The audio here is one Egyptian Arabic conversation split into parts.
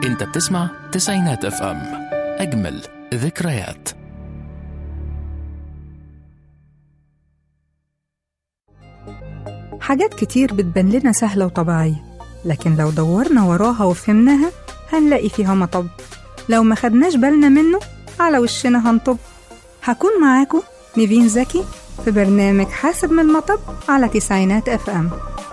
انت بتسمع تسعينات اف ام اجمل ذكريات حاجات كتير بتبان لنا سهلة وطبيعية لكن لو دورنا وراها وفهمناها هنلاقي فيها مطب لو ما خدناش بالنا منه على وشنا هنطب هكون معاكم نيفين زكي في برنامج حاسب من المطب على تسعينات اف ام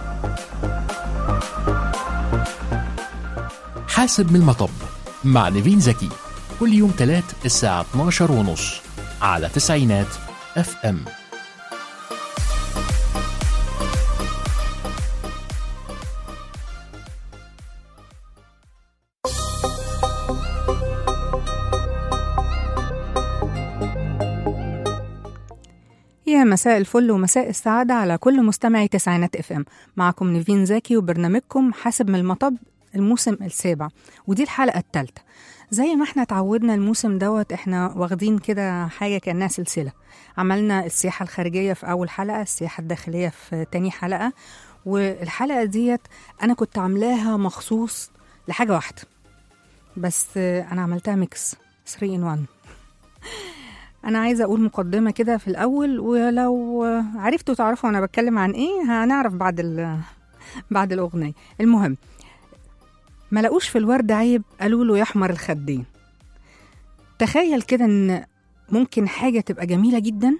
حاسب من المطب مع نيفين زكي كل يوم تلات الساعة 12 ونص على تسعينات اف ام يا مساء الفل ومساء السعادة على كل مستمعي تسعينات اف ام معكم نيفين زكي وبرنامجكم حاسب من المطب الموسم السابع ودي الحلقة الثالثة زي ما احنا اتعودنا الموسم دوت احنا واخدين كده حاجة كأنها سلسلة عملنا السياحة الخارجية في أول حلقة السياحة الداخلية في تاني حلقة والحلقة ديت أنا كنت عاملاها مخصوص لحاجة واحدة بس أنا عملتها ميكس 3 in 1 انا عايزه اقول مقدمه كده في الاول ولو عرفتوا تعرفوا انا بتكلم عن ايه هنعرف بعد ال بعد الاغنيه المهم ما لقوش في الورد عيب قالوا له يحمر الخدين تخيل كده ان ممكن حاجه تبقى جميله جدا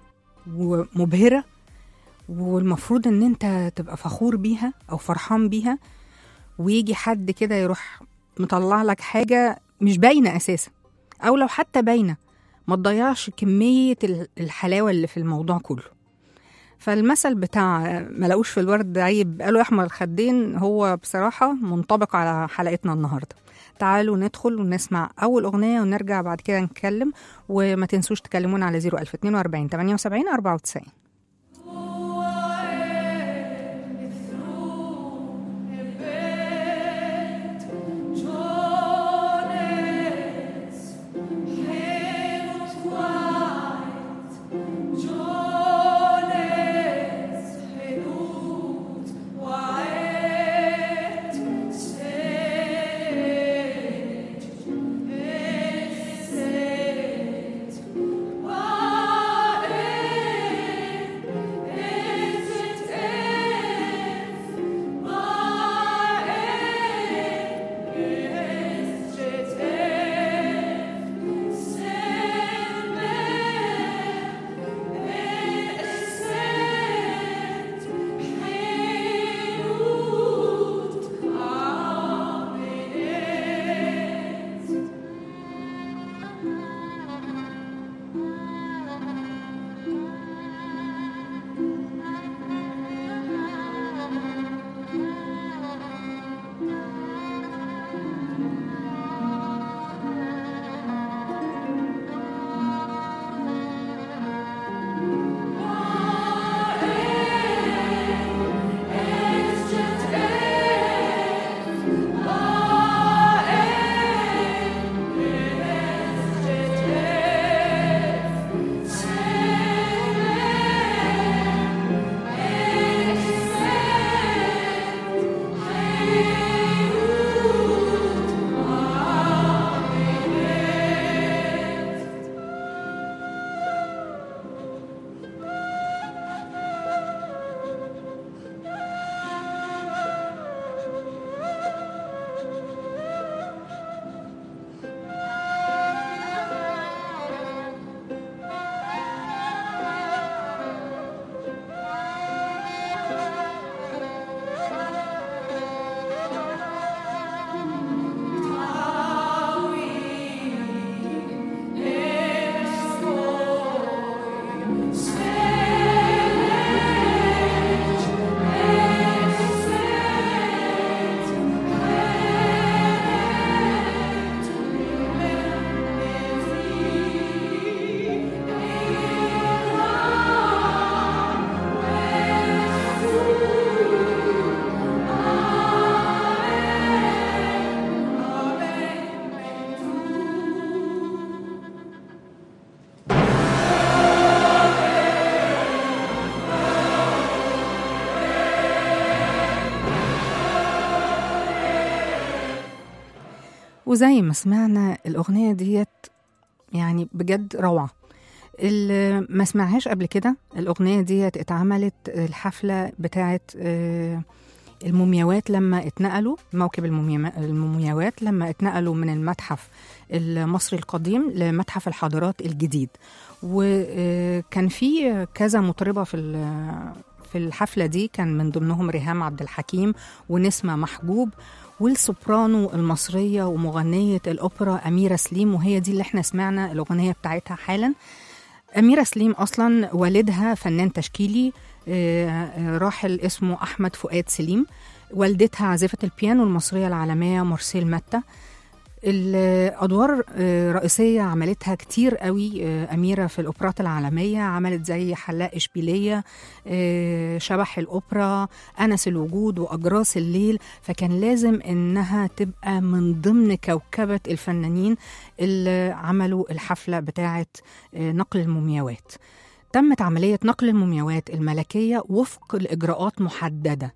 ومبهره والمفروض ان انت تبقى فخور بيها او فرحان بيها ويجي حد كده يروح مطلع لك حاجه مش باينه اساسا او لو حتى باينه ما تضيعش كمية الحلاوة اللي في الموضوع كله فالمثل بتاع ما لقوش في الورد عيب قالوا يحمر الخدين هو بصراحة منطبق على حلقتنا النهاردة تعالوا ندخل ونسمع أول أغنية ونرجع بعد كده نتكلم وما تنسوش تكلمونا على 01042 78 94 War وزي ما سمعنا الأغنية ديت يعني بجد روعة اللي ما سمعهاش قبل كده الأغنية ديت اتعملت الحفلة بتاعت آه، المومياوات لما اتنقلوا موكب الموميا- المومياوات لما اتنقلوا من المتحف المصري القديم لمتحف الحضارات الجديد وكان في كذا مطربة في ال- في الحفلة دي كان من ضمنهم ريهام عبد الحكيم ونسمة محجوب والسوبرانو المصرية ومغنية الأوبرا أميرة سليم وهي دي اللي احنا سمعنا الأغنية بتاعتها حالا أميرة سليم أصلا والدها فنان تشكيلي آه، آه، راحل اسمه أحمد فؤاد سليم والدتها عازفة البيانو المصرية العالمية مرسيل متى الأدوار آه، رئيسية عملتها كتير قوي آه، أميرة في الأوبرات العالمية عملت زي حلاق إشبيلية آه، شبح الأوبرا أنس الوجود وأجراس الليل فكان لازم إنها تبقى من ضمن كوكبة الفنانين اللي عملوا الحفلة بتاعة آه، نقل المومياوات تمت عملية نقل المومياوات الملكية وفق الإجراءات محددة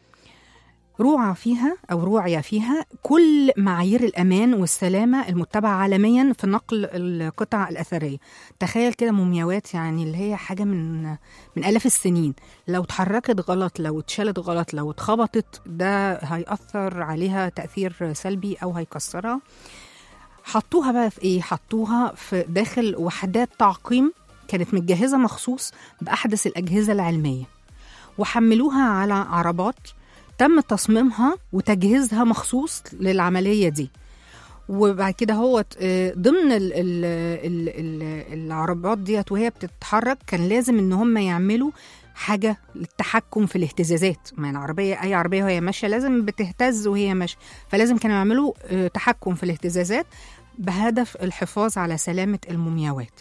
روعى فيها أو روعي فيها كل معايير الأمان والسلامة المتبعة عالميا في نقل القطع الأثرية تخيل كده مومياوات يعني اللي هي حاجة من من آلاف السنين لو اتحركت غلط لو اتشالت غلط لو اتخبطت ده هيأثر عليها تأثير سلبي أو هيكسرها حطوها بقى في ايه حطوها في داخل وحدات تعقيم كانت متجهزة مخصوص بأحدث الأجهزة العلمية وحملوها على عربات تم تصميمها وتجهيزها مخصوص للعملية دي وبعد كده هو ضمن ال ال ال ال العربات ديت وهي بتتحرك كان لازم ان هم يعملوا حاجه للتحكم في الاهتزازات ما العربيه اي عربيه وهي ماشيه لازم بتهتز وهي ماشيه فلازم كانوا يعملوا آه، تحكم في الاهتزازات بهدف الحفاظ على سلامه المومياوات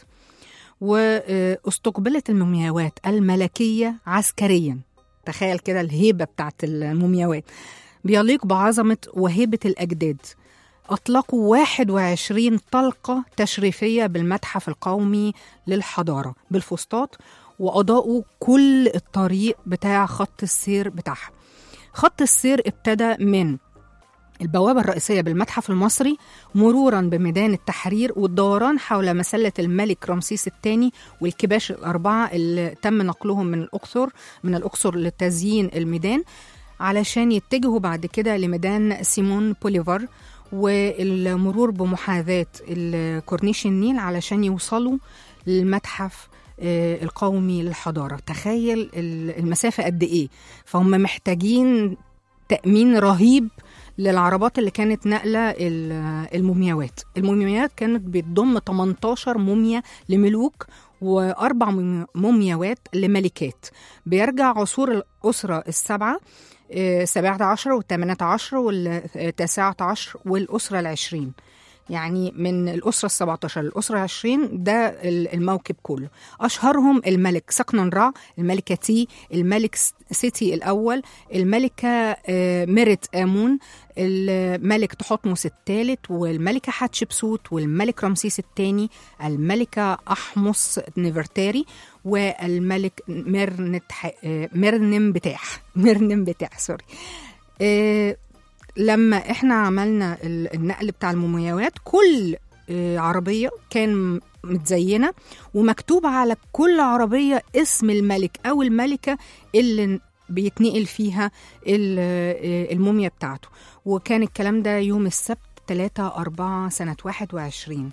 واستقبلت المومياوات الملكيه عسكريا تخيل كده الهيبه بتاعت المومياوات بيليق بعظمه وهيبه الاجداد أطلقوا 21 طلقة تشريفية بالمتحف القومي للحضارة بالفسطاط وأضاءوا كل الطريق بتاع خط السير بتاعها خط السير ابتدى من البوابة الرئيسية بالمتحف المصري مرورا بميدان التحرير والدوران حول مسلة الملك رمسيس الثاني والكباش الأربعة اللي تم نقلهم من الأقصر من الأقصر لتزيين الميدان علشان يتجهوا بعد كده لميدان سيمون بوليفار والمرور بمحاذاة الكورنيش النيل علشان يوصلوا للمتحف آه، القومي للحضارة تخيل ال- المسافة قد إيه فهم محتاجين تأمين رهيب للعربات اللي كانت نقلة ال- المومياوات المومياوات كانت بتضم 18 موميا لملوك وأربع مومي- مومياوات لملكات بيرجع عصور الأسرة السبعة السابعة عشر والثامنة عشر والتاسعة عشر والأسرة العشرين يعني من الأسرة السبعة عشر للأسرة العشرين ده ال- الموكب كله أشهرهم الملك سقنن رع الملكة تي الملك س- سيتي الأول الملكة آه، ميرت آمون الملك تحتمس الثالث والملكة حتشبسوت والملك رمسيس الثاني الملكة أحمس نفرتاري والملك مرنت ح... آه، مرنم بتاح مرنم بتاح سوري آه، لما احنا عملنا ال- النقل بتاع المومياوات كل آه، عربية كان متزينة ومكتوب على كل عربية اسم الملك أو الملكة اللي بيتنقل فيها ال- آه، الموميا بتاعته وكان الكلام ده يوم السبت 3 4 سنة 21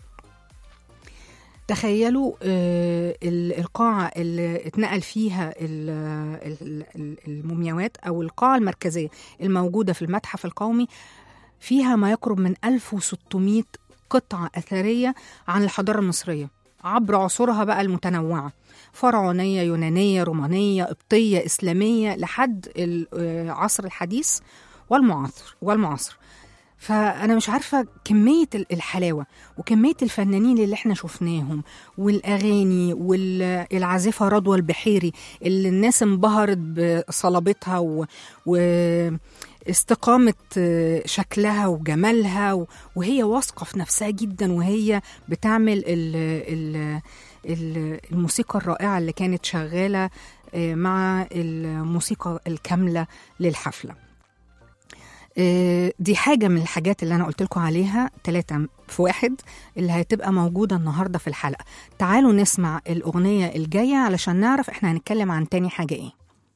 تخيلوا آه، ال- القاعة اللي اتنقل فيها ال- ال- ال- المومياوات أو القاعة المركزية الموجودة في المتحف القومي فيها ما يقرب من 1600 قطعة أثرية عن الحضارة المصرية عبر عصورها بقى المتنوعة فرعونية يونانية رومانية قبطية إسلامية لحد العصر الحديث والمعاصر والمعاصر فأنا مش عارفة كمية ال- الحلاوة وكمية الفنانين اللي احنا شفناهم والأغاني والعازفة رضوى البحيري اللي الناس انبهرت بصلابتها و... و... استقامة آه، شكلها وجمالها و- وهي واثقة في نفسها جدا وهي بتعمل ال ال ال الموسيقى الرائعة اللي كانت شغالة آه، مع الموسيقى الكاملة للحفلة آه، دي حاجة من الحاجات اللي أنا قلت لكم عليها ثلاثة في واحد اللي هتبقى موجودة النهاردة في الحلقة تعالوا نسمع الأغنية الجاية علشان نعرف إحنا هنتكلم عن تاني حاجة إيه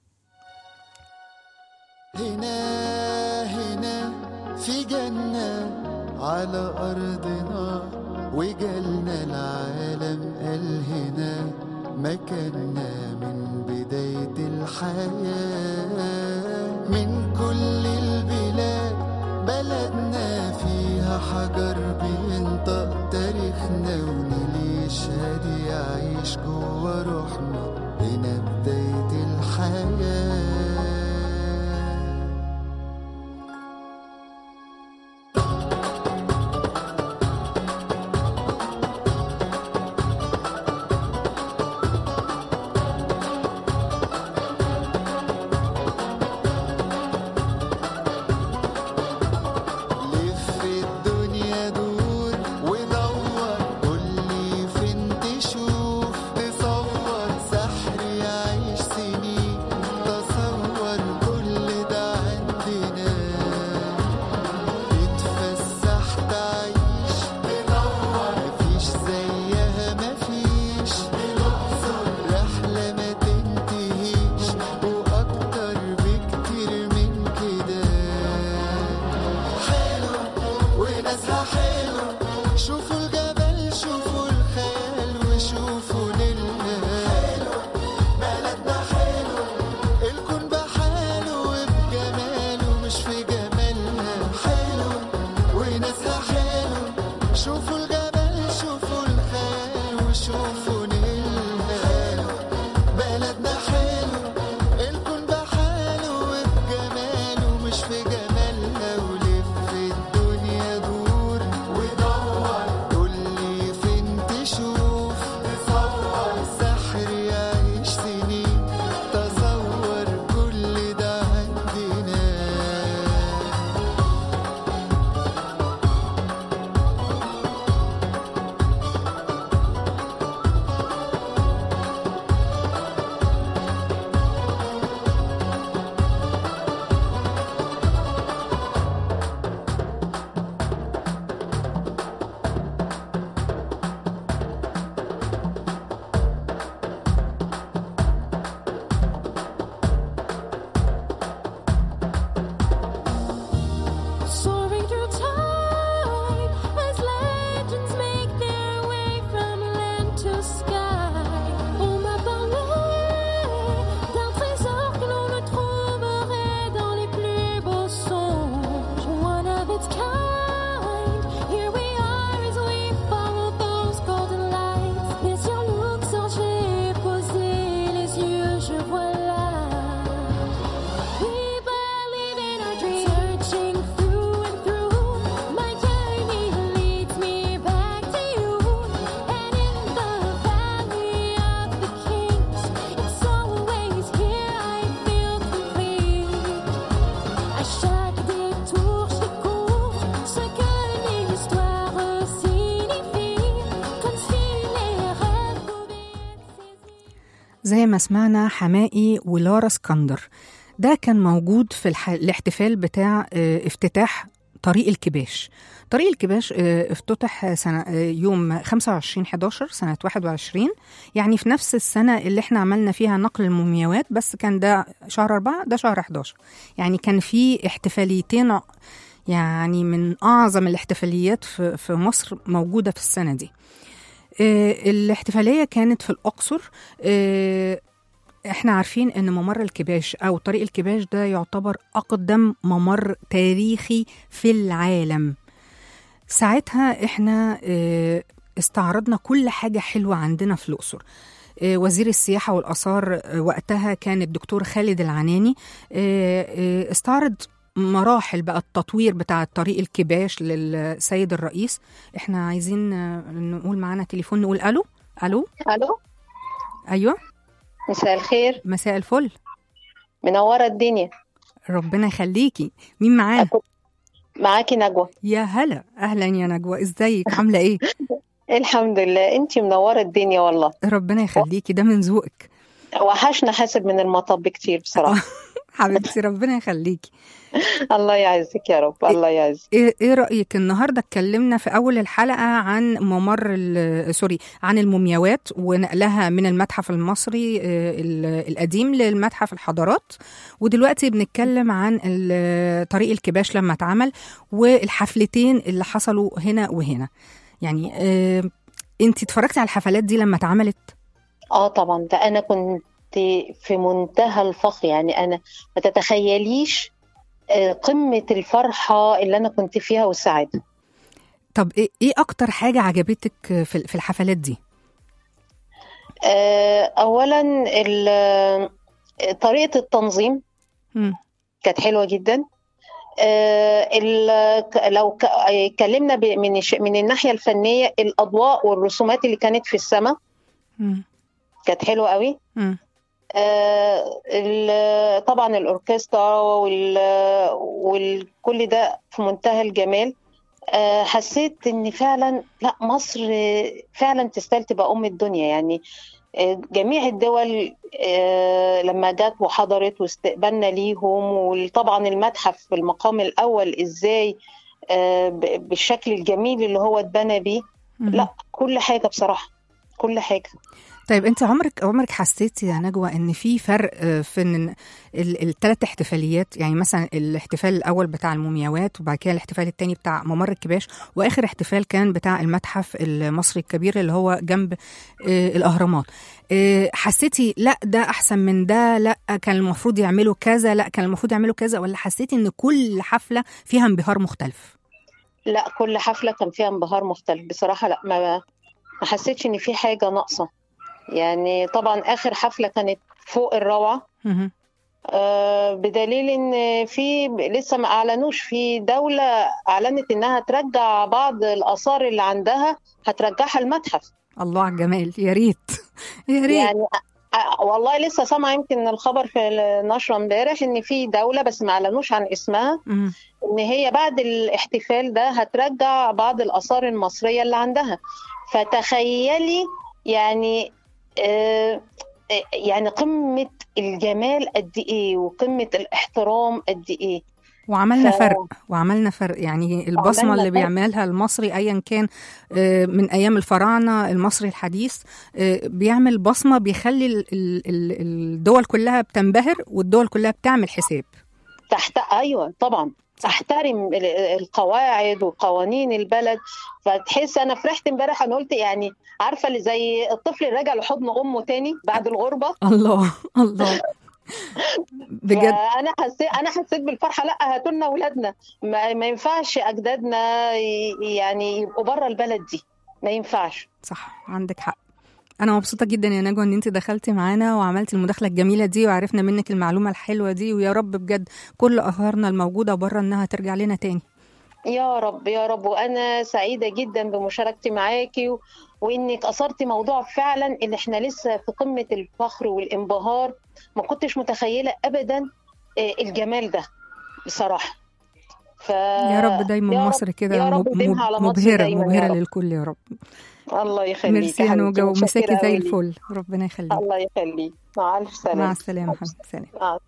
هنا هنا في جنة على أرضنا وجالنا العالم قال هنا مكاننا من بداية الحياة من كل البلاد بلدنا فيها حجر بينطق تاريخنا ونيل يشهد يعيش جوا روحنا هنا بداية الحياة لف الدنيا دور ودور قولي فين تشوف تصور سحر يعيش سنين تصور كل ده عندنا تتفسح تعيش تدور مفيش زيها مفيش الأقصر رحلة ما تنتهيش وأكتر بكتير من كده حلو وناسها حلو شوفوا الجبل شوفوا الخيال وشوفوا نيلنا حلو بلدنا حلو الكون بحاله وبجماله مش في جمالنا حلو وناسها حلو شوفوا الجبل شوفوا الخيال وشوفوا نيلنا حلو بلدنا حلو الكون بحاله وبجماله مش في جمالنا ولف الدنيا دور ودور قولي فين تشوف تصور سحر يعيش سنين تصور كل ده عندنا Soaring through time as legends make their way from land to sky. On m'a parlé d'un trésor que l'on ne trouverait dans les plus beaux songes. One of its kind. Here we are as we follow those golden lights. Les yeux luxor, j'ai posé les yeux, je vois là. We believe in our dreams, searching through and through. My journey leads me back to you, and in the valley of the kings, it's always here I feel complete. À chaque détour, je découvre ce que l'histoire signifie, comme si les rêves pouvaient saisir. زي ما سمعنا حمائي ولارا اسكندر ده كان موجود في الح... الاحتفال بتاع آه، افتتاح طريق الكباش طريق الكباش آه، افتتح سنة آه، يوم 25 11 سنة 21 يعني في نفس السنة اللي احنا عملنا فيها نقل المومياوات بس كان ده شهر 4 ده شهر 11 يعني كان في احتفاليتين يعني من أعظم الاحتفاليات في في مصر موجودة في السنة دي آه، الاحتفالية كانت في الأقصر آه، احنا عارفين ان ممر الكباش او طريق الكباش ده يعتبر اقدم ممر تاريخي في العالم ساعتها احنا آه، استعرضنا كل حاجة حلوة عندنا في الأقصر آه، وزير السياحة والآثار آه، وقتها كان الدكتور خالد العناني آه، آه، استعرض مراحل بقى التطوير بتاع طريق الكباش للسيد الرئيس احنا عايزين آه، نقول معانا تليفون نقول الو الو الو ايوه مساء الخير مساء الفل منورة الدنيا ربنا يخليكي مين معاه معاكي نجوى يا هلا اهلا يا نجوى ازيك عامله ايه الحمد لله انتي منورة الدنيا والله ربنا يخليكي ده من ذوقك وحشنا حاسب من المطب كتير بصراحة حبيبتي ربنا يخليكي الله يعزك يا رب الله يعزك ايه إيه رايك النهارده اتكلمنا في اول الحلقه عن ممر ال- سوري عن المومياوات ونقلها من المتحف المصري آه، ال- القديم للمتحف الحضارات ودلوقتي بنتكلم عن ال- طريق الكباش لما اتعمل والحفلتين اللي حصلوا هنا وهنا يعني آه، انت اتفرجتي على الحفلات دي لما اتعملت اه طبعا ده انا كنت في منتهى الفخر يعني انا ما تتخيليش آه، قمة الفرحة اللي انا كنت فيها والسعادة طب ايه إيه اكتر حاجه عجبتك في في الحفلات دي آه، اولا ال- طريقة التنظيم مم. كانت حلوة جدا آه، ال- ك- لو ك- اتكلمنا ب- من الش- من الناحية الفنية الأضواء والرسومات اللي كانت في السماء مم. كانت حلوة قوي مم. آه، ال- طبعا الأوركسترا وال- والكل ده في منتهى الجمال آه، حسيت إن فعلا لا مصر آه، فعلا تستاهل تبقى أم الدنيا يعني آه، جميع الدول آه، لما جت وحضرت واستقبلنا ليهم وطبعا المتحف في المقام الأول إزاي آه، ب- بالشكل الجميل اللي هو اتبنى بيه مم. لا كل حاجة بصراحة كل حاجة طيب انت عمرك عمرك حسيتي يا نجوى ان في فرق آه، في ان الثلاث احتفاليات يعني مثلا الاحتفال الاول بتاع المومياوات وبعد كده الاحتفال الثاني بتاع ممر الكباش واخر احتفال كان بتاع المتحف المصري الكبير اللي هو جنب آه، الاهرامات آه، حسيتي لا ده احسن من ده لا كان المفروض يعملوا كذا لا كان المفروض يعملوا كذا ولا حسيتي ان كل حفله فيها انبهار مختلف لا كل حفلة كان فيها انبهار مختلف بصراحة لا ما ما حسيتش ان في حاجة ناقصة يعني طبعا اخر حفلة كانت فوق الروعة مهم. آه، بدليل ان في لسه ما اعلنوش في دولة اعلنت انها ترجع بعض الاثار اللي عندها هترجعها المتحف الله على الجمال يا ريت يا ريت يعني آه، والله لسه سامعة يمكن الخبر في النشرة امبارح ان في دولة بس ما اعلنوش عن اسمها مهم. ان هي بعد الاحتفال ده هترجع بعض الاثار المصريه اللي عندها فتخيلي يعني آه، آه، يعني قمه الجمال قد ايه وقمه الاحترام قد ايه وعملنا ف- فرق وعملنا فرق يعني البصمه عملنا اللي فرق. بيعملها المصري ايا كان آه، من ايام الفراعنه المصري الحديث آه، بيعمل بصمه بيخلي ال- ال- ال- الدول كلها بتنبهر والدول كلها بتعمل حساب تحت ايوه طبعا تحترم ال- القواعد وقوانين البلد فتحس انا فرحت امبارح انا قلت يعني عارفه اللي زي الطفل اللي راجع لحضن امه تاني بعد الغربه الله الله بجد انا حسيت انا حسيت بالفرحه لا هاتوا لنا اولادنا ما, ما ينفعش اجدادنا ي- يعني يبقوا بره البلد دي ما ينفعش صح عندك حق انا مبسوطه جدا يا نجوى ان انت دخلتي معانا وعملتي المداخله الجميله دي وعرفنا منك المعلومه الحلوه دي ويا رب بجد كل اثارنا الموجوده بره انها ترجع لنا تاني يا رب يا رب وانا سعيده جدا بمشاركتي معاكي و... وانك اثرتي موضوع فعلا ان احنا لسه في قمه الفخر والانبهار ما كنتش متخيله ابدا آه، الجمال ده بصراحه ف... يا رب دايما يا رب- مصر كده يا رب مب- ديمها على مصر مبهره دايما يا مبهره رب. للكل يا رب الله يخليك ميرسي يا حبيبتي، نوجه ومساكي متشكرة زي أوي ليك. الفل ربنا يخليك الله يخليك مع الف سلامه مع السلامه حبيبتي سلام مع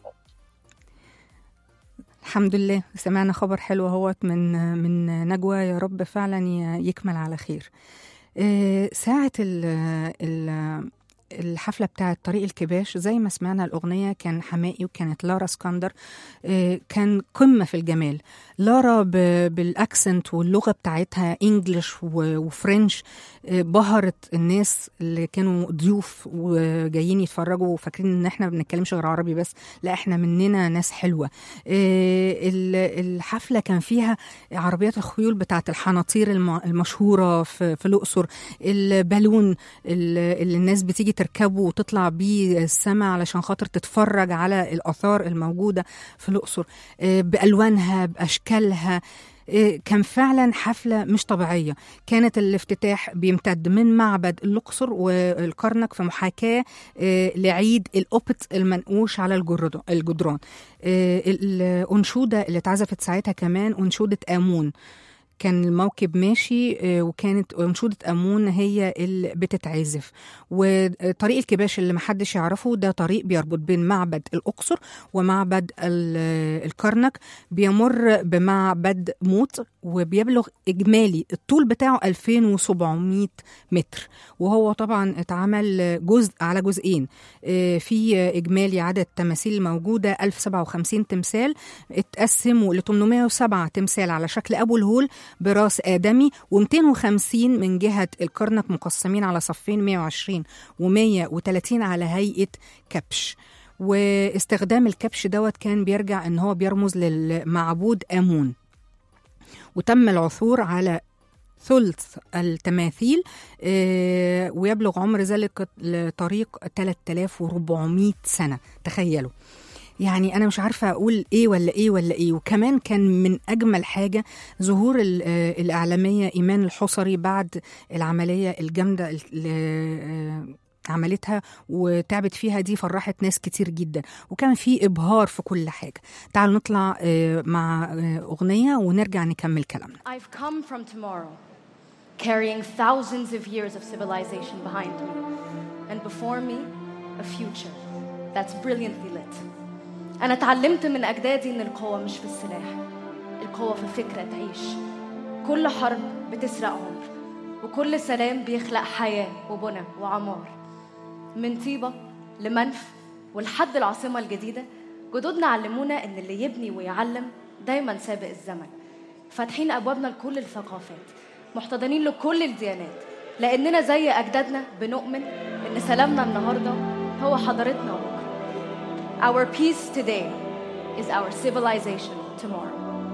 الحمد لله سمعنا خبر حلو اهوت من من نجوى يا رب فعلا ي- يكمل على خير آه، ساعة ال ال الحفلة بتاعة طريق الكباش زي ما سمعنا الأغنية كان حمائي وكانت لارا اسكندر آه، كان قمة في الجمال لارا ب- بالأكسنت واللغة بتاعتها إنجليش و- وفرنش آه، بهرت الناس اللي كانوا ضيوف وجايين يتفرجوا وفاكرين ان احنا ما بنتكلمش غير عربي بس لا احنا مننا ناس حلوة آه، ال- الحفلة كان فيها عربيات الخيول بتاعت الحناطير الم- المشهورة في, في الأقصر البالون ال- اللي الناس بتيجي تركبه وتطلع بيه السما علشان خاطر تتفرج على الآثار الموجودة في الأقصر آه، بألوانها بأشكالها آه، كان فعلا حفلة مش طبيعية كانت الافتتاح بيمتد من معبد الأقصر والكرنك في محاكاة آه، لعيد الأوبت المنقوش على الجرد- الجدران آه، الأنشودة اللي اتعزفت ساعتها كمان أنشودة آمون كان الموكب ماشي آه، وكانت أنشودة أمون هي اللي بتتعزف وطريق الكباش اللي محدش يعرفه ده طريق بيربط بين معبد الأقصر ومعبد ال- الكرنك بيمر بمعبد موت وبيبلغ إجمالي الطول بتاعه 2700 متر وهو طبعا اتعمل جزء على جزئين آه، في إجمالي عدد تماثيل الموجودة 1057 تمثال اتقسموا ل 807 تمثال على شكل أبو الهول براس آدمي و250 من جهة الكرنك مقسمين على صفين 120 و130 على هيئة كبش واستخدام الكبش دوت كان بيرجع ان هو بيرمز للمعبود امون وتم العثور على ثلث التماثيل آه، ويبلغ عمر ذلك الطريق 3400 سنة تخيلوا يعني أنا مش عارفة أقول إيه ولا إيه ولا إيه وكمان كان من أجمل حاجة ظهور ال- آه، الإعلامية إيمان الحصري بعد العملية الجامدة اللي آه، عملتها وتعبت فيها دي فرحت ناس كتير جدا وكان في إبهار في كل حاجة تعالوا نطلع آه، مع آه، أغنية ونرجع نكمل كلامنا I've come from tomorrow, carrying thousands of years of civilization behind me, and before me, a future that's brilliantly lit. أنا اتعلمت من أجدادي إن القوة مش في السلاح، القوة في فكرة تعيش. كل حرب بتسرق عمر، وكل سلام بيخلق حياة وبنى وعمار. من طيبة لمنف ولحد العاصمة الجديدة جدودنا علمونا إن اللي يبني ويعلم دايما سابق الزمن فاتحين أبوابنا لكل الثقافات محتضنين لكل الديانات لأننا زي أجدادنا بنؤمن إن سلامنا النهاردة هو حضارتنا بكرة Our peace today is our civilization tomorrow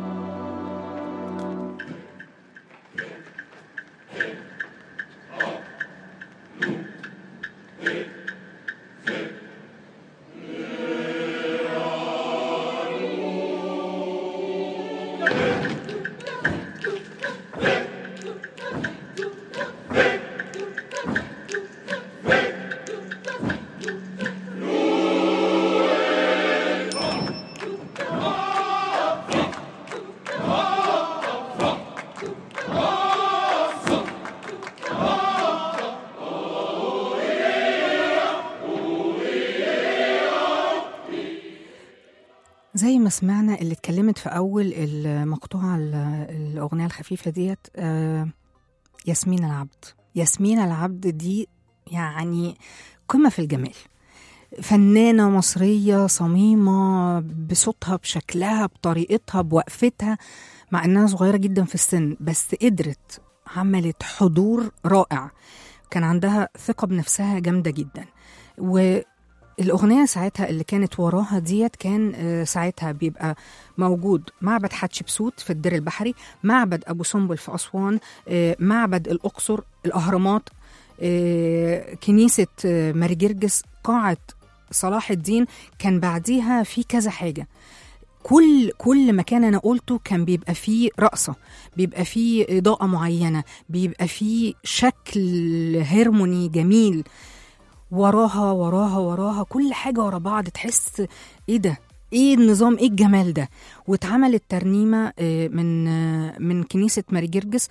زي ما سمعنا اللي اتكلمت في أول المقطوعة ال- الأغنية الخفيفة ديت آه، ياسمين العبد ياسمين العبد دي يعني قمة في الجمال فنانة مصرية صميمة بصوتها بشكلها بطريقتها بوقفتها مع إنها صغيرة جدا في السن بس قدرت عملت حضور رائع كان عندها ثقة بنفسها جامدة جدا والأغنية ساعتها اللي كانت وراها ديت كان آه، ساعتها بيبقى موجود معبد حتشبسوت في الدير البحري معبد أبو سمبل في أسوان آه، معبد الأقصر الأهرامات آه، كنيسة آه، ماري جرجس قاعة صلاح الدين كان بعديها في كذا حاجة كل كل مكان انا قلته كان بيبقى فيه رقصه بيبقى فيه اضاءه معينه بيبقى فيه شكل هرموني جميل وراها وراها وراها كل حاجه ورا بعض تحس ايه ده ايه النظام ايه الجمال ده واتعملت ترنيمه آه، من آه، من كنيسه ماري جرجس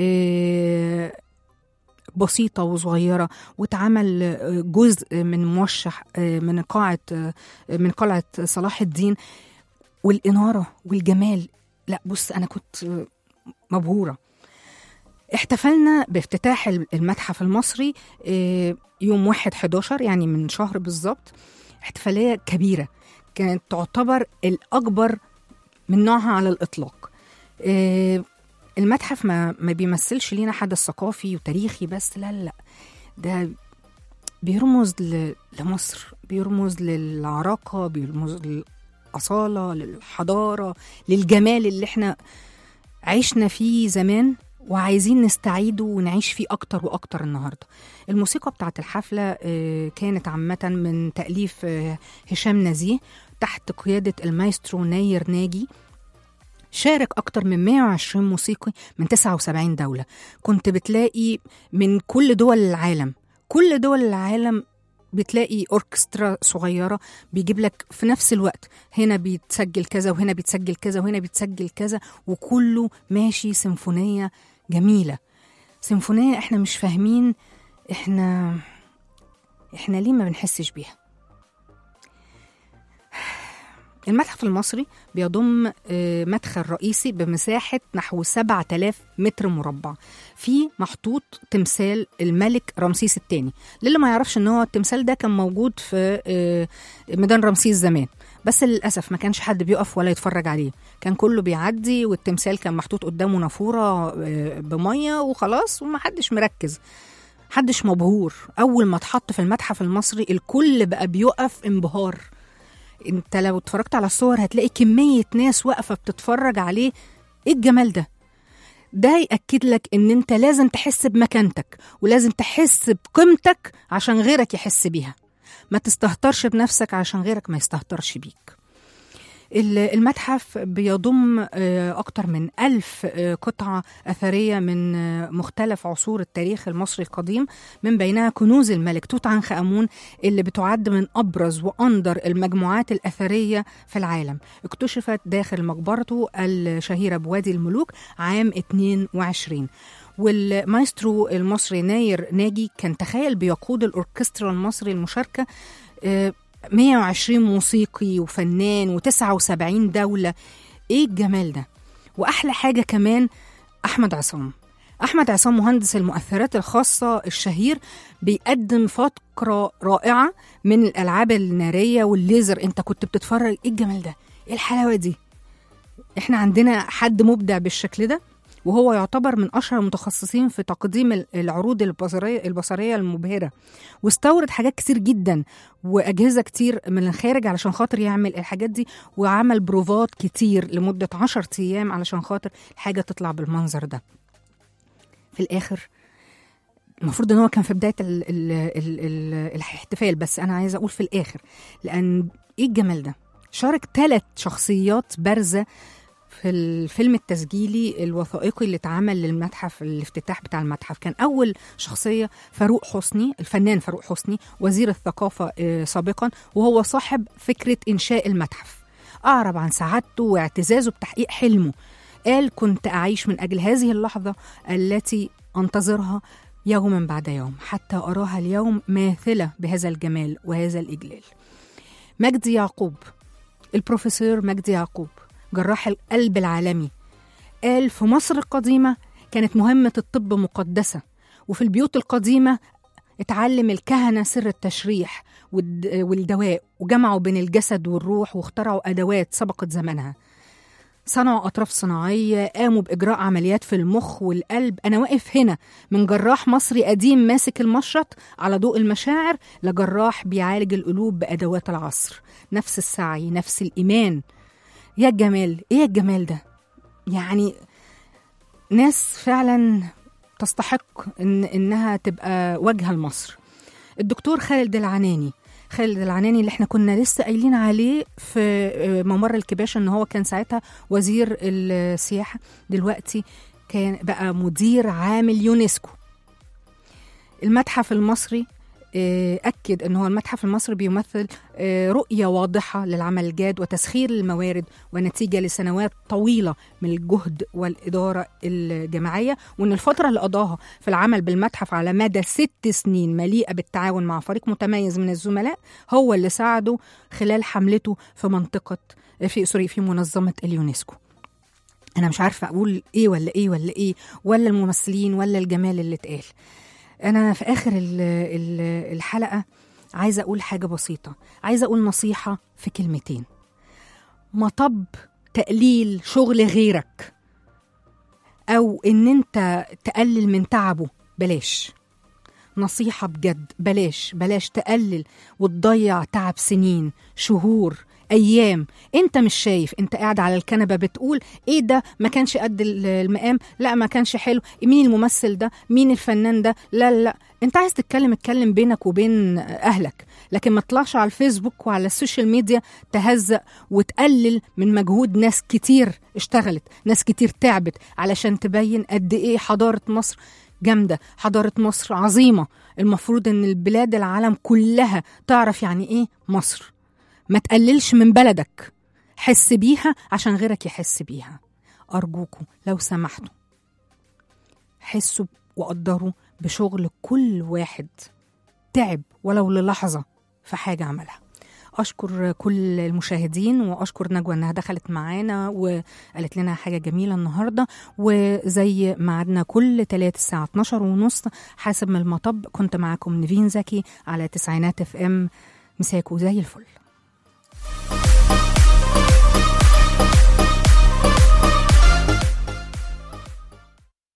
آه، بسيطة وصغيرة واتعمل آه، جزء من موشح آه، من قاعة آه، من قلعة صلاح الدين والإنارة والجمال لا بص أنا كنت مبهورة احتفلنا بافتتاح المتحف المصري آه، يوم 1 11 يعني من شهر بالظبط احتفالية كبيرة كانت تعتبر الأكبر من نوعها على الإطلاق آه، المتحف ما ما بيمثلش لينا حدث ثقافي وتاريخي بس لا لا لا ده بيرمز ل- لمصر بيرمز للعراقة بيرمز للأصالة للحضارة للجمال اللي احنا عشنا فيه زمان وعايزين نستعيده ونعيش فيه أكتر وأكتر النهاردة الموسيقى بتاعت الحفلة آه، كانت عامة من تأليف آه، هشام نزيه تحت قيادة المايسترو ناير ناجي شارك أكتر من 120 موسيقي من 79 دولة كنت بتلاقي من كل دول العالم كل دول العالم بتلاقي اوركسترا صغيره بيجيب لك في نفس الوقت هنا بيتسجل كذا وهنا بيتسجل كذا وهنا بيتسجل كذا وكله ماشي سيمفونيه جميله سيمفونيه احنا مش فاهمين احنا احنا ليه ما بنحسش بيها المتحف المصري بيضم آه، مدخل رئيسي بمساحة نحو 7000 متر مربع فيه محطوط تمثال الملك رمسيس الثاني للي ما يعرفش ان هو التمثال ده كان موجود في آه، ميدان رمسيس زمان بس للأسف ما كانش حد بيقف ولا يتفرج عليه كان كله بيعدي والتمثال كان محطوط قدامه نافورة آه، بمية وخلاص ومحدش مركز محدش مبهور أول ما اتحط في المتحف المصري الكل بقى بيقف انبهار انت لو اتفرجت على الصور هتلاقي كمية ناس واقفة بتتفرج عليه ايه الجمال ده ده يأكد لك ان انت لازم تحس بمكانتك ولازم تحس بقيمتك عشان غيرك يحس بيها ما تستهترش بنفسك عشان غيرك ما يستهترش بيك ال- المتحف بيضم آه، أكتر من ألف آه، قطعة أثرية من آه، مختلف عصور التاريخ المصري القديم من بينها كنوز الملك توت عنخ آمون اللي بتعد من أبرز وأندر المجموعات الأثرية في العالم اكتشفت داخل مقبرته الشهيرة بوادي الملوك عام 22 والمايسترو المصري ناير ناجي كان تخيل بيقود الأوركسترا المصري المشاركة آه، 120 موسيقي وفنان و79 دولة ايه الجمال ده واحلى حاجة كمان احمد عصام احمد عصام مهندس المؤثرات الخاصة الشهير بيقدم فقرة رائعة من الالعاب النارية والليزر انت كنت بتتفرج ايه الجمال ده ايه الحلاوة دي احنا عندنا حد مبدع بالشكل ده وهو يعتبر من اشهر المتخصصين في تقديم ال- العروض البصريه البصريه المبهره واستورد حاجات كتير جدا واجهزه كتير من الخارج علشان خاطر يعمل الحاجات دي وعمل بروفات كتير لمده 10 ايام علشان خاطر الحاجه تطلع بالمنظر ده في الاخر المفروض ان هو كان في بدايه ال ال ال ال الاحتفال بس انا عايزه اقول في الاخر لان ايه الجمال ده شارك ثلاث شخصيات بارزه في الفيلم التسجيلي الوثائقي اللي اتعمل للمتحف الافتتاح بتاع المتحف كان اول شخصيه فاروق حسني الفنان فاروق حسني وزير الثقافه آه، سابقا وهو صاحب فكره انشاء المتحف اعرب عن سعادته واعتزازه بتحقيق حلمه قال كنت اعيش من اجل هذه اللحظه التي انتظرها يوما بعد يوم حتى اراها اليوم ماثله بهذا الجمال وهذا الاجلال مجدي يعقوب البروفيسور مجدي يعقوب جراح القلب العالمي قال في مصر القديمة كانت مهمة الطب مقدسة وفي البيوت القديمة اتعلم الكهنة سر التشريح والد- والدواء وجمعوا بين الجسد والروح واخترعوا أدوات سبقت زمنها صنعوا أطراف صناعية قاموا بإجراء عمليات في المخ والقلب أنا واقف هنا من جراح مصري قديم ماسك المشرط على ضوء المشاعر لجراح بيعالج القلوب بأدوات العصر نفس السعي نفس الإيمان يا الجمال ايه الجمال ده يعني ناس فعلا تستحق إن انها تبقى واجهه لمصر الدكتور خالد العناني خالد العناني اللي احنا كنا لسه قايلين عليه في آه، ممر الكباش ان هو كان ساعتها وزير السياحه دلوقتي كان بقى مدير عام اليونسكو المتحف المصري آه، أكد أن هو المتحف المصري بيمثل آه، رؤية واضحة للعمل الجاد وتسخير الموارد ونتيجة لسنوات طويلة من الجهد والإدارة الجماعية وأن الفترة اللي قضاها في العمل بالمتحف على مدى ست سنين مليئة بالتعاون مع فريق متميز من الزملاء هو اللي ساعده خلال حملته في منطقة في سوري في منظمة اليونسكو أنا مش عارفة أقول إيه ولا إيه ولا إيه ولا الممثلين ولا الجمال اللي اتقال أنا في آخر ال- ال- الحلقة عايزة أقول حاجة بسيطة عايزة أقول نصيحة في كلمتين مطب تقليل شغل غيرك أو إن أنت تقلل من تعبه بلاش نصيحة بجد بلاش بلاش تقلل وتضيع تعب سنين شهور ايام انت مش شايف انت قاعد على الكنبه بتقول ايه ده ما كانش قد ال- المقام لا ما كانش حلو مين الممثل ده مين الفنان ده لا لا, لا. انت عايز تتكلم اتكلم بينك وبين اهلك لكن ما تطلعش على الفيسبوك وعلى السوشيال ميديا تهزق وتقلل من مجهود ناس كتير اشتغلت ناس كتير تعبت علشان تبين قد ايه حضاره مصر جامدة حضارة مصر عظيمة المفروض ان البلاد العالم كلها تعرف يعني ايه مصر ما تقللش من بلدك حس بيها عشان غيرك يحس بيها أرجوكوا لو سمحتوا حسوا وقدروا بشغل كل واحد تعب ولو للحظة في حاجة عملها أشكر كل المشاهدين وأشكر نجوى إنها دخلت معانا وقالت لنا حاجة جميلة النهاردة وزي ميعادنا كل تلات الساعة 12 ونص حاسب من المطب كنت معاكم نيفين زكي على تسعينات اف ام مساكوا زي الفل